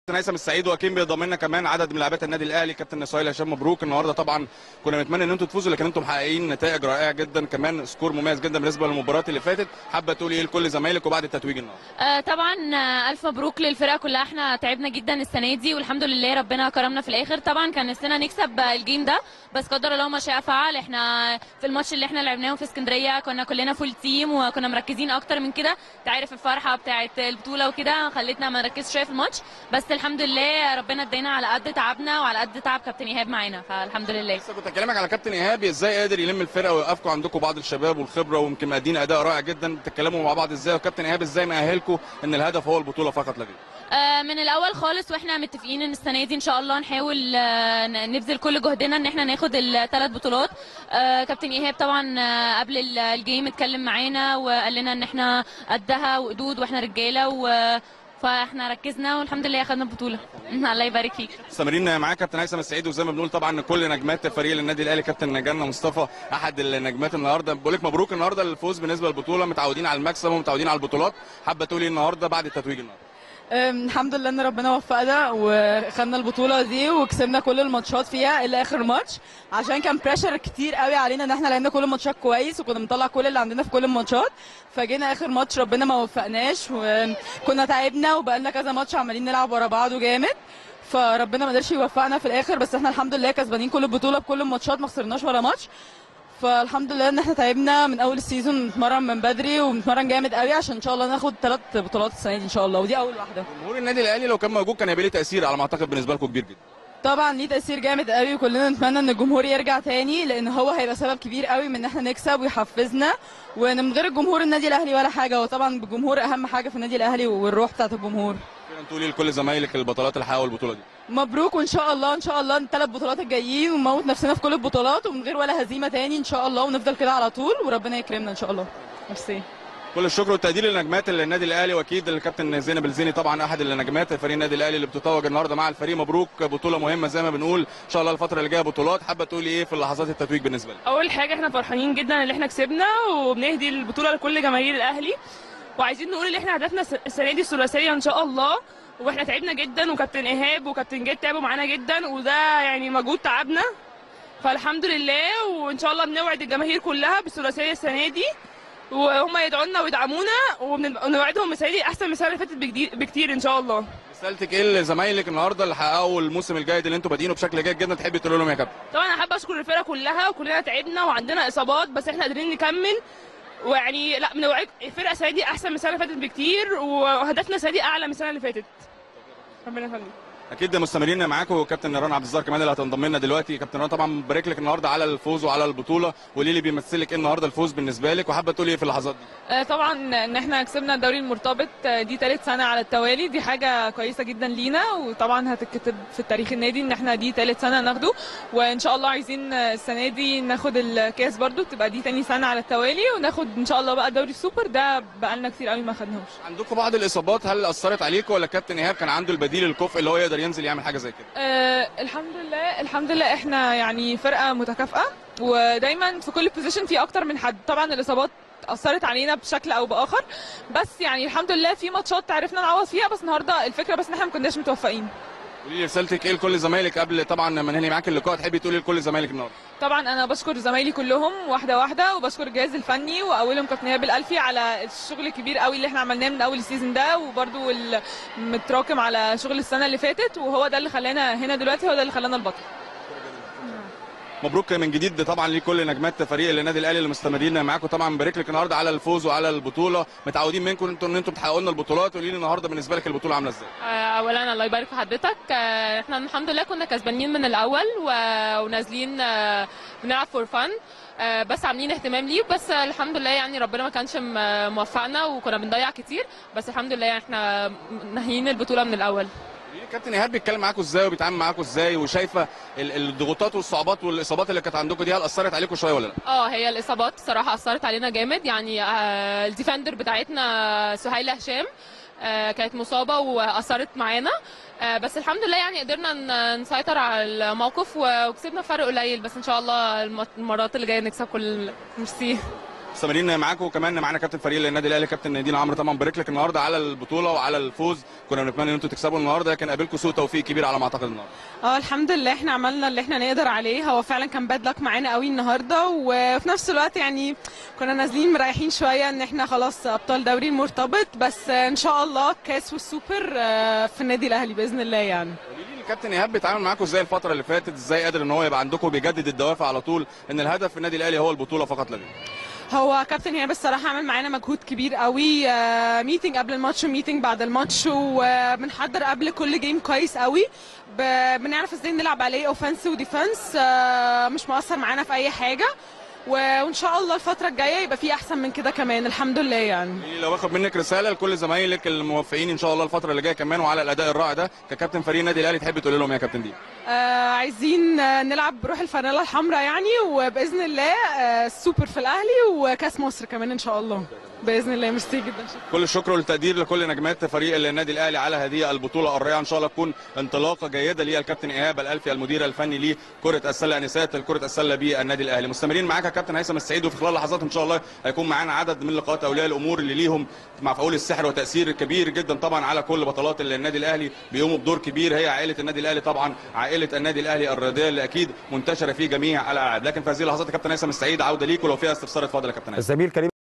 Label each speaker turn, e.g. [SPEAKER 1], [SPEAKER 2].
[SPEAKER 1] كابتن هيثم السعيد واكيد بيضم لنا كمان عدد من لاعبات النادي الاهلي كابتن سهيل هشام مبروك النهارده طبعا كنا بنتمنى ان انتم تفوزوا لكن انتم محققين نتائج رائعه جدا كمان سكور مميز جدا بالنسبه للمباريات اللي فاتت حابه تقولي ايه لكل زمايلك وبعد التتويج النهارده
[SPEAKER 2] آه طبعا آه، الف مبروك للفرقه كلها احنا تعبنا جدا السنه دي والحمد لله ربنا كرمنا في الاخر طبعا كان نفسنا نكسب آه، الجيم ده بس قدر الله ما شاء فعل احنا في الماتش اللي احنا لعبناه في اسكندريه كنا كلنا فول تيم وكنا مركزين اكتر من كده انت عارف الفرحه بتاعه البطوله وكده خلتنا ما نركزش شويه في الماتش بس الحمد لله ربنا ادينا على قد تعبنا وعلى قد تعب كابتن ايهاب معانا فالحمد لله
[SPEAKER 1] لسه كنت اكلمك على كابتن ايهاب ازاي قادر يلم الفرقه ويوقفكم عندكم بعض الشباب والخبره ويمكن مادين اداء رائع جدا تتكلموا مع بعض ازاي وكابتن ايهاب ازاي مأهلكم ان الهدف هو البطوله فقط لا غير
[SPEAKER 2] آه، من الاول خالص واحنا متفقين ان السنه دي ان شاء الله نحاول آه، ن- نبذل كل جهدنا ان احنا ناخد الثلاث بطولات آه، كابتن ايهاب طبعا آه، قبل ال- الجيم اتكلم معانا وقال لنا ان احنا قدها وقدود واحنا رجاله و فاحنا ركزنا والحمد لله اخدنا البطوله الله يبارك فيك
[SPEAKER 1] مستمرين معاك كابتن هيثم السعيد وزي ما بنقول طبعا كل نجمات فريق النادي الاهلي كابتن جنة مصطفى احد النجمات النهارده بقول لك مبروك النهارده الفوز بالنسبه للبطوله متعودين على المكسب ومتعودين على البطولات حابه تقولي النهارده بعد التتويج النهارده
[SPEAKER 3] أم، الحمد لله ان ربنا وفقنا وخدنا البطوله دي وكسبنا كل الماتشات فيها الا اخر ماتش عشان كان بريشر كتير قوي علينا ان احنا لعبنا كل الماتشات كويس وكنا بنطلع كل اللي عندنا في كل الماتشات فجينا اخر ماتش ربنا ما وفقناش وكنا تعبنا وبقالنا كذا ماتش عمالين نلعب ورا بعض وجامد فربنا ما قدرش يوفقنا في الاخر بس احنا الحمد لله كسبانين كل البطوله بكل الماتشات ما خسرناش ولا ماتش فالحمد لله ان احنا تعبنا من اول السيزون نتمرن من بدري ونتمرن جامد قوي عشان ان شاء الله ناخد ثلاث بطولات السنه دي ان شاء الله ودي اول واحده
[SPEAKER 1] جمهور النادي الاهلي لو كان موجود كان هيبقى ليه تاثير على ما اعتقد بالنسبه لكم كبير جدا
[SPEAKER 3] طبعا ليه تاثير جامد قوي وكلنا نتمنى ان الجمهور يرجع تاني لان هو هيبقى سبب كبير قوي من ان احنا نكسب ويحفزنا وان من غير الجمهور النادي الاهلي ولا حاجه وطبعا بالجمهور اهم حاجه في النادي الاهلي والروح بتاعت الجمهور
[SPEAKER 1] كده تقولي لكل زمايلك البطولات اللي حققوا البطوله دي
[SPEAKER 3] مبروك وان شاء الله ان شاء الله الثلاث بطولات الجايين ونموت نفسنا في كل البطولات ومن غير ولا هزيمه تاني ان شاء الله ونفضل كده على طول وربنا يكرمنا ان شاء الله ميرسي
[SPEAKER 1] كل الشكر والتقدير للنجمات النادي الاهلي واكيد الكابتن زينب الزيني طبعا احد النجمات فريق النادي الاهلي اللي بتتوج النهارده مع الفريق مبروك بطوله مهمه زي ما بنقول ان شاء الله الفتره اللي جايه بطولات حابه تقولي ايه في لحظات التتويج بالنسبه لك
[SPEAKER 4] اول حاجه احنا فرحانين جدا ان احنا كسبنا وبنهدي البطوله لكل جماهير الاهلي وعايزين نقول ان احنا هدفنا الس- السنه دي الثلاثيه ان شاء الله واحنا تعبنا جدا وكابتن ايهاب وكابتن جيت تعبوا معانا جدا وده يعني مجهود تعبنا فالحمد لله وان شاء الله بنوعد الجماهير كلها بالثلاثيه السنه دي وهم يدعوا لنا ويدعمونا وبن- ونوعدهم السنه دي احسن من السنه اللي فاتت بكتير- بكتير ان شاء الله
[SPEAKER 1] رسالتك ايه لزمايلك النهارده اللي حققوا الموسم الجيد اللي انتم بادئينه بشكل جيد جدا تحبي تقولي لهم يا كابتن
[SPEAKER 4] طبعا انا حابه اشكر الفرقه كلها وكلنا تعبنا وعندنا اصابات بس احنا قادرين نكمل ويعني لا بنوعد الفرقه السنه دي احسن من السنه اللي فاتت بكتير وهدفنا السنه دي اعلى من السنه اللي فاتت ربنا يخليك
[SPEAKER 1] اكيد مستمرين معاكم كابتن رنا عبد الزار كمان اللي هتنضم لنا دلوقتي كابتن رنا طبعا بارك لك النهارده على الفوز وعلى البطوله وليه اللي بيمثلك ايه النهارده الفوز بالنسبه لك وحابه تقولي ايه في اللحظات دي
[SPEAKER 5] آه، طبعا ان احنا كسبنا الدوري المرتبط آه، دي ثالث سنه على التوالي دي حاجه كويسه جدا لينا وطبعا هتتكتب في التاريخ النادي ان احنا دي ثالث سنه ناخده وان شاء الله عايزين آه، السنه دي ناخد الكاس برضو تبقى دي تاني سنه على التوالي وناخد ان شاء الله بقى دوري السوبر ده بقالنا كتير قوي ما خدناهوش
[SPEAKER 1] عندكم بعض الاصابات هل اثرت عليكم ولا كابتن ايهاب كان عنده البديل الكفء اللي هو يقدر ينزل يعمل حاجه زي كده
[SPEAKER 5] آه الحمد لله الحمد لله احنا يعني فرقه متكافئه ودايما في كل بوزيشن في اكتر من حد طبعا الاصابات اثرت علينا بشكل او باخر بس يعني الحمد لله في ماتشات عرفنا نعوض فيها بس النهارده الفكره بس ان احنا ما كناش متوفقين
[SPEAKER 1] قولي لي رسالتك ايه لكل زمايلك قبل طبعا ما ننهي معاك اللقاء تحبي تقولي لكل زمايلك النهارده
[SPEAKER 5] طبعا انا بشكر زمايلي كلهم واحده واحده وبشكر الجهاز الفني واولهم كابتن ايهاب الالفي على الشغل الكبير قوي اللي احنا عملناه من اول السيزون ده وبرده متراكم على شغل السنه اللي فاتت وهو ده اللي خلانا هنا دلوقتي هو ده اللي خلانا البطل
[SPEAKER 1] مبروك من جديد طبعا لكل نجمات فريق النادي الاهلي اللي مستمرين معاكم طبعا مبارك لك النهارده على الفوز وعلى البطوله متعودين منكم انتوا ان انتم تحققوا لنا البطولات قولي لي النهارده بالنسبه لك البطوله عامله ازاي
[SPEAKER 2] آه، اولا الله يبارك في حضرتك آه، احنا الحمد لله كنا كسبانين من الاول و- ونازلين آه، بنلعب فور فن بس عاملين اهتمام ليه بس آه، الحمد لله يعني ربنا ما كانش م- موفقنا وكنا بنضيع كتير بس الحمد لله يعني احنا ناهيين البطوله من الاول
[SPEAKER 1] قولي لي كابتن ايهاب بيتكلم معاكم ازاي وبيتعامل معاكم ازاي وشايفه ال- الضغوطات والصعوبات والاصابات اللي كانت عندكم دي هل اثرت عليكم شويه ولا لا
[SPEAKER 2] اه هي الاصابات الصراحه اثرت علينا جامد يعني آه، الديفندر بتاعتنا سهيله هشام آه، كانت مصابه واثرت معانا آه، بس الحمد لله يعني قدرنا ن- نسيطر على الموقف و- وكسبنا فرق قليل بس ان شاء الله الم- المرات اللي جايه نكسب كل ميرسي
[SPEAKER 1] مستمرين معاكم وكمان معانا كابتن فريق النادي الاهلي كابتن دينا عمرو طبعا بارك لك النهارده على البطوله وعلى الفوز كنا بنتمنى ان انتوا تكسبوا النهارده لكن قابلكم سوء توفيق كبير على ما اعتقد النهارده
[SPEAKER 6] اه الحمد لله احنا عملنا اللي احنا نقدر عليه هو فعلا كان باد لك معانا قوي النهارده وفي نفس الوقت يعني كنا نازلين مريحين شويه ان احنا خلاص ابطال دوري المرتبط بس ان شاء الله الكاس والسوبر آه، في النادي الاهلي باذن الله يعني
[SPEAKER 1] قولي لي الكابتن ايهاب بيتعامل معاكم ازاي الفتره اللي فاتت ازاي قادر ان هو يبقى عندكم بيجدد الدوافع على طول ان الهدف في النادي الاهلي هو البطوله فقط لا غير
[SPEAKER 6] هو كابتن هنا بصراحه عمل معانا مجهود كبير قوي آه، ميتنج قبل الماتش وميتنج بعد الماتش وبنحضر قبل كل جيم كويس قوي ب- بنعرف ازاي نلعب عليه اوفنس وديفense آه، مش مؤثر معانا في اي حاجه و- وان شاء الله الفتره الجايه يبقى في احسن من كده كمان الحمد لله يعني
[SPEAKER 1] قولي لي لو باخد منك رساله لكل زمايلك الموفقين ان شاء الله الفتره اللي جايه كمان وعلى الاداء الرائع ده ككابتن فريق النادي الاهلي تحب تقول لهم إيه يا كابتن دي
[SPEAKER 6] آه عايزين آه، نلعب بروح الفانيلا الحمراء يعني وباذن الله آه السوبر في الاهلي وكاس مصر كمان ان شاء الله باذن الله ميرسي جدا شكرا
[SPEAKER 1] كل الشكر والتقدير لكل نجمات فريق النادي الاهلي على هذه البطوله الرائعه ان شاء الله تكون انطلاقه جيده للكابتن ايهاب الالفي المدير الفني لكره السله انسات كره السله بالنادي الاهلي مستمرين معاك يا كابتن هيثم السعيد وفي خلال لحظات ان شاء الله هيكون معانا عدد من لقاءات اولياء الامور اللي ليهم مفعول السحر وتاثير كبير جدا طبعا على كل بطولات النادي الاهلي بيقوموا بدور كبير هي عائله النادي الاهلي طبعا عائله النادي الاهلي الرياضيه اللي اكيد منتشره في جميع الالعاب لكن في هذه اللحظات يا كابتن هيثم السعيد عوده ليك ولو فيها استفسار اتفضل يا كابتن هيثم
[SPEAKER 7] الزميل كريم